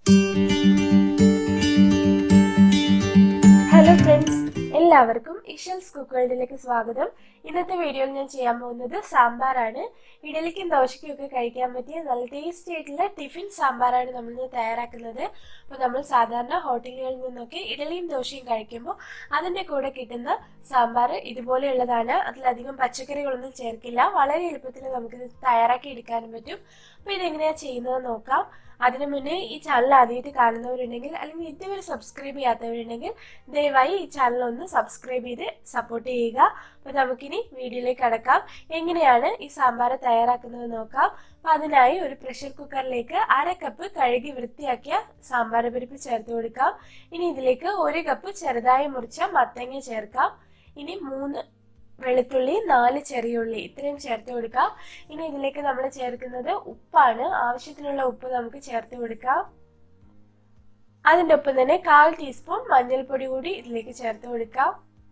hello friends എല്ലാവർക്കും ഇഷൽസ് cook വേൾഡിലേക്ക് സ്വാഗതം ഇന്നത്തെ വീഡിയോയിൽ ഞാൻ ചെയ്യാൻ പോകുന്നത് സാമ്പാറാണ് ഇഡലിക്കും ദോശയ്ക്കും ഒക്കെ കഴിക്കാൻ പറ്റിയ നല്ല ടേസ്റ്റി ആയിട്ടുള്ള ടിഫിൻ സാമ്പാറാണ് നമ്മൾ ഇന്ന് തയ്യാറാക്കുന്നത് അപ്പോൾ നമ്മൾ സാധാരണ ഹോട്ടലുകളിൽ നിന്നൊക്കെ ഇഡലിയും ദോശയും കഴിക്കുമ്പോൾ അതിൻ്റെ കൂടെ കിട്ടുന്ന സാമ്പാർ ഇതുപോലെയുള്ളതാണ് അതിലധികം പച്ചക്കറികളൊന്നും ചേർക്കില്ല വളരെ എളുപ്പത്തിൽ നമുക്കിത് തയ്യാറാക്കി എടുക്കാനും പറ്റും അപ്പോൾ ഇതെങ്ങനെയാണ് ചെയ്യുന്നത് നോക്കാം അതിനു മുന്നേ ഈ ചാനൽ ആദ്യമായിട്ട് കാണുന്നവരുണ്ടെങ്കിൽ അല്ലെങ്കിൽ ഇതുവരെ സബ്സ്ക്രൈബ് ചെയ്യാത്തവരുണ്ടെങ്കിൽ ദയവായി ഈ ചാനൽ ഒന്ന് സബ്സ്ക്രൈബ് ചെയ്ത് സപ്പോർട്ട് ചെയ്യുക അപ്പോൾ നമുക്കിനി വീഡിയോയിലേക്ക് കടക്കാം എങ്ങനെയാണ് ഈ സാമ്പാർ തയ്യാറാക്കുന്നത് നോക്കാം അപ്പോൾ അതിനായി ഒരു പ്രഷർ കുക്കറിലേക്ക് അര കപ്പ് കഴുകി വൃത്തിയാക്കിയ സാമ്പാർ പരിപ്പ് ചേർത്ത് കൊടുക്കാം ഇനി ഇതിലേക്ക് ഒരു കപ്പ് ചെറുതായി മുറിച്ച മത്തങ്ങ ചേർക്കാം ഇനി മൂന്ന് വെളുത്തുള്ളി നാല് ചെറിയ ഉള്ളി ഇത്രയും ചേർത്ത് കൊടുക്കാം ഇനി ഇതിലേക്ക് നമ്മൾ ചേർക്കുന്നത് ഉപ്പാണ് ആവശ്യത്തിനുള്ള ഉപ്പ് നമുക്ക് ചേർത്ത് കൊടുക്കാം അതിൻ്റെ ഒപ്പം തന്നെ കാൽ ടീസ്പൂൺ മഞ്ഞൾപ്പൊടി കൂടി ഇതിലേക്ക് ചേർത്ത് കൊടുക്കാം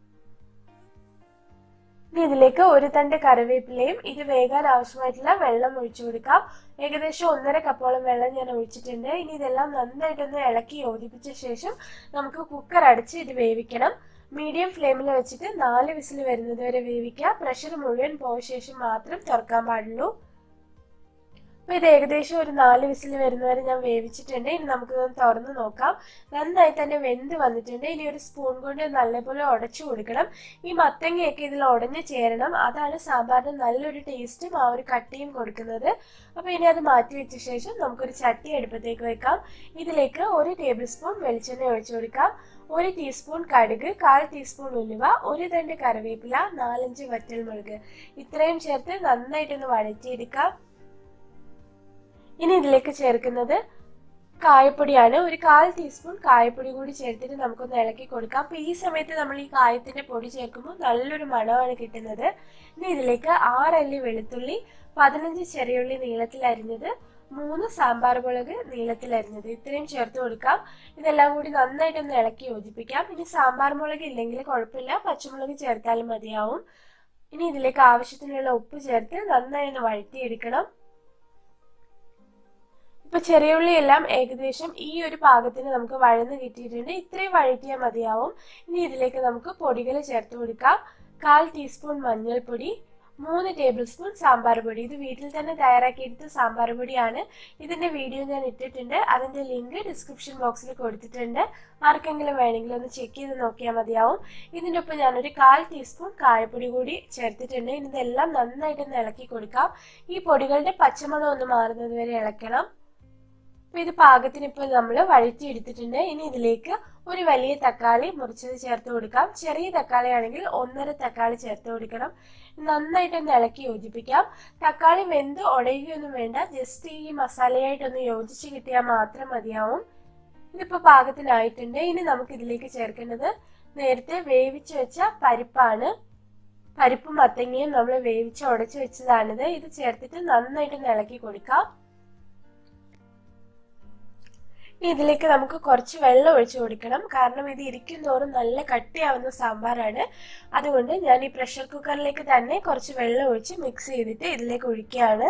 ഇനി ഇതിലേക്ക് ഒരു തണ്ട് കറിവേപ്പിലയും ഇത് വേകാൻ ആവശ്യമായിട്ടുള്ള വെള്ളം ഒഴിച്ചു കൊടുക്കാം ഏകദേശം ഒന്നര കപ്പോളം വെള്ളം ഞാൻ ഒഴിച്ചിട്ടുണ്ട് ഇനി ഇതെല്ലാം നന്നായിട്ടൊന്ന് ഇളക്കി യോജിപ്പിച്ച ശേഷം നമുക്ക് കുക്കർ അടച്ച് ഇത് വേവിക്കണം മീഡിയം ഫ്ലെയിമിൽ വെച്ചിട്ട് നാല് വിസിൽ വരുന്നത് വരെ വേവിക്കുക പ്രഷർ മുഴുവൻ പോയ ശേഷം മാത്രം തുറക്കാൻ പാടുള്ളൂ അപ്പോൾ ഇത് ഏകദേശം ഒരു നാല് വിസിൽ വരുന്നവരെ ഞാൻ വേവിച്ചിട്ടുണ്ട് ഇനി നമുക്കിതൊന്ന് തുറന്ന് നോക്കാം നന്നായി തന്നെ വെന്ത് വന്നിട്ടുണ്ട് ഇനി ഒരു സ്പൂൺ കൊണ്ട് നല്ലപോലെ ഉടച്ചു കൊടുക്കണം ഈ മത്തങ്ങയൊക്കെ ഇതിൽ ഉടഞ്ഞു ചേരണം അതാണ് സാമ്പാറിന് നല്ലൊരു ടേസ്റ്റും ആ ഒരു കട്ടിയും കൊടുക്കുന്നത് അപ്പോൾ ഇനി അത് മാറ്റി വെച്ച ശേഷം നമുക്കൊരു ചട്ടി അടുപ്പത്തേക്ക് വെക്കാം ഇതിലേക്ക് ഒരു ടേബിൾ സ്പൂൺ വെളിച്ചെണ്ണ ഒഴിച്ചു കൊടുക്കാം ഒരു ടീസ്പൂൺ കടുക് കാൽ ടീസ്പൂൺ ഉലുവ ഒരു തണ്ട് കറിവേപ്പില നാലഞ്ച് വറ്റൽമുളക് ഇത്രയും ചേർത്ത് നന്നായിട്ടൊന്ന് വഴറ്റിയെടുക്കാം ഇനി ഇതിലേക്ക് ചേർക്കുന്നത് കായപ്പൊടിയാണ് ഒരു കാൽ ടീസ്പൂൺ കായപ്പൊടി കൂടി ചേർത്തിട്ട് നമുക്കൊന്ന് ഇളക്കി കൊടുക്കാം അപ്പോൾ ഈ സമയത്ത് നമ്മൾ ഈ കായത്തിന്റെ പൊടി ചേർക്കുമ്പോൾ നല്ലൊരു മണമാണ് കിട്ടുന്നത് ഇനി ഇതിലേക്ക് ആറല്ലി വെളുത്തുള്ളി പതിനഞ്ച് ചെറിയുള്ളി നീളത്തിൽ അരിഞ്ഞത് മൂന്ന് സാമ്പാർ മുളക് നീളത്തിൽ അരിഞ്ഞത് ഇത്രയും ചേർത്ത് കൊടുക്കാം ഇതെല്ലാം കൂടി നന്നായിട്ടൊന്ന് ഇളക്കി യോജിപ്പിക്കാം ഇനി സാമ്പാർ മുളക് ഇല്ലെങ്കിൽ കുഴപ്പമില്ല പച്ചമുളക് ചേർത്താലും മതിയാവും ഇനി ഇതിലേക്ക് ആവശ്യത്തിനുള്ള ഉപ്പ് ചേർത്ത് നന്നായി ഒന്ന് വഴറ്റിയെടുക്കണം ഇപ്പൊ ചെറിയ ഉള്ളി എല്ലാം ഏകദേശം ഈ ഒരു പാകത്തിന് നമുക്ക് വഴന്ന് കിട്ടിയിട്ടുണ്ട് ഇത്രയും വഴറ്റിയാൽ മതിയാവും ഇനി ഇതിലേക്ക് നമുക്ക് പൊടികൾ ചേർത്ത് കൊടുക്കാം കാൽ ടീസ്പൂൺ മഞ്ഞൾപ്പൊടി മൂന്ന് ടേബിൾ സ്പൂൺ സാമ്പാർ പൊടി ഇത് വീട്ടിൽ തന്നെ തയ്യാറാക്കിയെടുത്ത സാമ്പാർ പൊടിയാണ് ഇതിന്റെ വീഡിയോ ഞാൻ ഇട്ടിട്ടുണ്ട് അതിന്റെ ലിങ്ക് ഡിസ്ക്രിപ്ഷൻ ബോക്സിൽ കൊടുത്തിട്ടുണ്ട് ആർക്കെങ്കിലും വേണമെങ്കിൽ ഒന്ന് ചെക്ക് ചെയ്ത് നോക്കിയാൽ മതിയാവും ഇതിൻ്റെ ഒപ്പം ഞാനൊരു കാൽ ടീസ്പൂൺ കായപ്പൊടി കൂടി ചേർത്തിട്ടുണ്ട് ഇനി ഇതെല്ലാം നന്നായിട്ടൊന്ന് ഇളക്കി കൊടുക്കാം ഈ പൊടികളുടെ പച്ചമണം ഒന്ന് മാറുന്നത് വരെ ഇളക്കണം അപ്പോൾ ഇത് പാകത്തിന് ഇപ്പോൾ നമ്മൾ വഴറ്റി എടുത്തിട്ടുണ്ട് ഇനി ഇതിലേക്ക് ഒരു വലിയ തക്കാളി മുറിച്ചത് ചേർത്ത് കൊടുക്കാം ചെറിയ തക്കാളി ആണെങ്കിൽ ഒന്നര തക്കാളി ചേർത്ത് കൊടുക്കണം നന്നായിട്ടൊന്ന് ഇളക്കി യോജിപ്പിക്കാം തക്കാളി വെന്ത് ഉടയുകയൊന്നും വേണ്ട ജസ്റ്റ് ഈ മസാലയായിട്ടൊന്ന് യോജിച്ച് കിട്ടിയാൽ മാത്രം മതിയാവും ഇതിപ്പോൾ പാകത്തിനായിട്ടുണ്ട് ഇനി നമുക്ക് ഇതിലേക്ക് ചേർക്കേണ്ടത് നേരത്തെ വേവിച്ച് വെച്ച പരിപ്പാണ് പരിപ്പും മത്തങ്ങയും നമ്മൾ വേവിച്ച് ഉടച്ച് വെച്ചതാണിത് ഇത് ചേർത്തിട്ട് നന്നായിട്ടൊന്ന് ഇളക്കി കൊടുക്കാം ഇനി ഇതിലേക്ക് നമുക്ക് കുറച്ച് വെള്ളം ഒഴിച്ചു കൊടുക്കണം കാരണം ഇത് ഇരിക്കും തോറും നല്ല കട്ടിയാവുന്ന സാമ്പാറാണ് അതുകൊണ്ട് ഞാൻ ഈ പ്രഷർ കുക്കറിലേക്ക് തന്നെ കുറച്ച് വെള്ളം ഒഴിച്ച് മിക്സ് ചെയ്തിട്ട് ഇതിലേക്ക് ഒഴിക്കുകയാണ്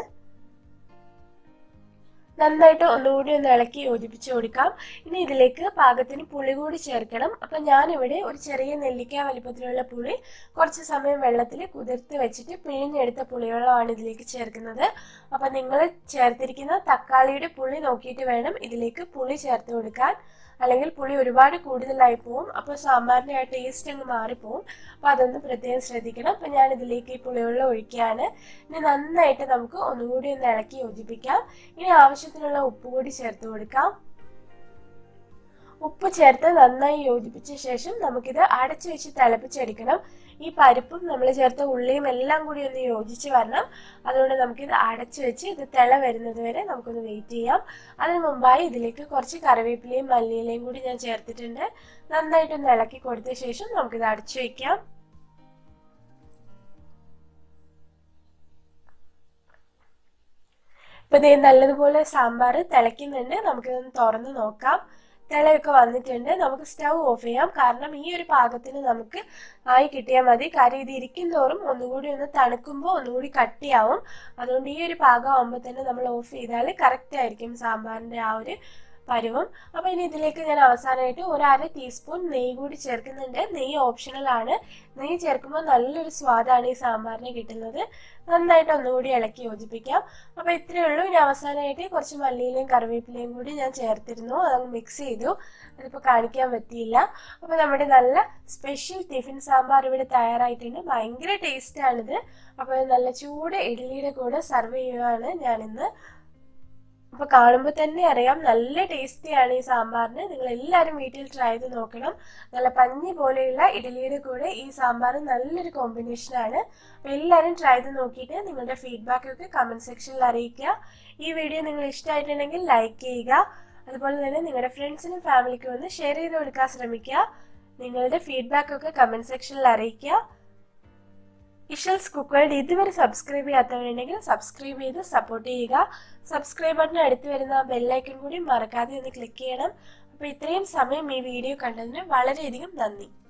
നന്നായിട്ട് ഒന്നുകൂടി ഒന്ന് ഇളക്കി യോജിപ്പിച്ച് കൊടുക്കാം ഇനി ഇതിലേക്ക് പാകത്തിന് പുളി കൂടി ചേർക്കണം അപ്പം ഞാനിവിടെ ഒരു ചെറിയ നെല്ലിക്ക വലിപ്പത്തിലുള്ള പുളി കുറച്ച് സമയം വെള്ളത്തിൽ കുതിർത്ത് വെച്ചിട്ട് പിഴിഞ്ഞെടുത്ത പുളിവെള്ളമാണ് ഇതിലേക്ക് ചേർക്കുന്നത് അപ്പം നിങ്ങൾ ചേർത്തിരിക്കുന്ന തക്കാളിയുടെ പുളി നോക്കിയിട്ട് വേണം ഇതിലേക്ക് പുളി ചേർത്ത് കൊടുക്കാൻ അല്ലെങ്കിൽ പുളി ഒരുപാട് കൂടുതലായി പോവും അപ്പോൾ സാമ്പാറിൻ്റെ ആ ടേസ്റ്റ് അങ്ങ് മാറിപ്പോവും അപ്പോൾ അതൊന്ന് പ്രത്യേകം ശ്രദ്ധിക്കണം അപ്പം ഞാൻ ഇതിലേക്ക് ഈ പുളിവെള്ളം ഒഴിക്കുകയാണ് ഇനി നന്നായിട്ട് നമുക്ക് ഒന്നുകൂടി ഒന്ന് ഇളക്കി യോജിപ്പിക്കാം ഇനി ആവശ്യത്തിനുള്ള ഉപ്പ് കൂടി ചേർത്ത് കൊടുക്കാം ഉപ്പ് ചേർത്ത് നന്നായി യോജിപ്പിച്ച ശേഷം നമുക്കിത് അടച്ചു വെച്ച് തിളപ്പിച്ചെടുക്കണം ഈ പരിപ്പും നമ്മൾ ചേർത്ത ഉള്ളിയും എല്ലാം കൂടി ഒന്ന് യോജിച്ച് വരണം അതുകൊണ്ട് നമുക്കിത് അടച്ചു വെച്ച് ഇത് തിള വരുന്നത് വരെ നമുക്കൊന്ന് വെയിറ്റ് ചെയ്യാം അതിന് മുമ്പായി ഇതിലേക്ക് കുറച്ച് കറിവേപ്പിലയും മല്ലിയിലയും കൂടി ഞാൻ ചേർത്തിട്ടുണ്ട് നന്നായിട്ടൊന്ന് ഇളക്കി കൊടുത്ത ശേഷം നമുക്കിത് അടച്ചു വെക്കാം ഇപ്പൊ ഇതേ നല്ലതുപോലെ സാമ്പാർ തിളയ്ക്കുന്നുണ്ട് നമുക്കിതൊന്ന് തുറന്ന് നോക്കാം തിളയൊക്കെ വന്നിട്ടുണ്ട് നമുക്ക് സ്റ്റൗ ഓഫ് ചെയ്യാം കാരണം ഈ ഒരു പാകത്തിന് നമുക്ക് ആയി കിട്ടിയാൽ മതി കാര്യം ഇത് ഇരിക്കും തോറും ഒന്നുകൂടി ഒന്ന് തണുക്കുമ്പോൾ ഒന്നുകൂടി കട്ടിയാവും അതുകൊണ്ട് ഈ ഒരു പാകം ആകുമ്പോൾ തന്നെ നമ്മൾ ഓഫ് ചെയ്താൽ കറക്റ്റ് ആയിരിക്കും സാമ്പാറിൻ്റെ ആ ഒരു പരുവം അപ്പോൾ ഇനി ഇതിലേക്ക് ഞാൻ അവസാനമായിട്ട് ഒരു അര ടീസ്പൂൺ നെയ്യ് കൂടി ചേർക്കുന്നുണ്ട് നെയ്യ് ഓപ്ഷണൽ ആണ് നെയ്യ് ചേർക്കുമ്പോൾ നല്ലൊരു സ്വാദാണ് ഈ സാമ്പാറിന് കിട്ടുന്നത് നന്നായിട്ട് ഒന്നുകൂടി ഇളക്കി യോജിപ്പിക്കാം അപ്പോൾ ഇത്രയേ ഉള്ളൂ ഇനി അവസാനമായിട്ട് കുറച്ച് മല്ലിയിലയും കറിവേപ്പിലയും കൂടി ഞാൻ ചേർത്തിരുന്നു അതങ്ങ് മിക്സ് ചെയ്തു അതിപ്പോൾ കാണിക്കാൻ പറ്റിയില്ല അപ്പോൾ നമ്മുടെ നല്ല സ്പെഷ്യൽ ടിഫിൻ സാമ്പാർ ഇവിടെ തയ്യാറായിട്ടുണ്ട് ഭയങ്കര ടേസ്റ്റാണിത് അപ്പോൾ നല്ല ചൂട് ഇഡ്ഡലിയുടെ കൂടെ സെർവ് ചെയ്യുകയാണ് ഞാനിന്ന് അപ്പോൾ കാണുമ്പോൾ തന്നെ അറിയാം നല്ല ടേസ്റ്റിയാണ് ഈ സാമ്പാറിന് നിങ്ങൾ എല്ലാവരും വീട്ടിൽ ട്രൈ ചെയ്ത് നോക്കണം നല്ല പഞ്ഞി പോലെയുള്ള ഇഡ്ഡലിയുടെ കൂടെ ഈ സാമ്പാർ നല്ലൊരു കോമ്പിനേഷനാണ് അപ്പോൾ എല്ലാവരും ട്രൈ ചെയ്ത് നോക്കിയിട്ട് നിങ്ങളുടെ ഫീഡ്ബാക്ക് ഒക്കെ കമൻറ്റ് സെക്ഷനിൽ അറിയിക്കുക ഈ വീഡിയോ നിങ്ങൾ ഇഷ്ടമായിട്ടുണ്ടെങ്കിൽ ലൈക്ക് ചെയ്യുക അതുപോലെ തന്നെ നിങ്ങളുടെ ഫ്രണ്ട്സിനും ഫാമിലിക്കും ഒന്ന് ഷെയർ ചെയ്ത് കൊടുക്കാൻ ശ്രമിക്കുക നിങ്ങളുടെ ഫീഡ്ബാക്ക് ഒക്കെ കമൻറ്റ് സെക്ഷനിൽ അറിയിക്കുക ഇഷൽസ് കുക്ക് വേൾഡ് ഇതുവരെ സബ്സ്ക്രൈബ് ചെയ്യാത്തവരുണ്ടെങ്കിൽ സബ്സ്ക്രൈബ് ചെയ്ത് സപ്പോർട്ട് ചെയ്യുക സബ്സ്ക്രൈബ് ബട്ടൺ അടുത്ത് വരുന്ന ബെല്ലൈക്കൺ കൂടി മറക്കാതെ ഒന്ന് ക്ലിക്ക് ചെയ്യണം അപ്പോൾ ഇത്രയും സമയം ഈ വീഡിയോ കണ്ടതിന് വളരെയധികം നന്ദി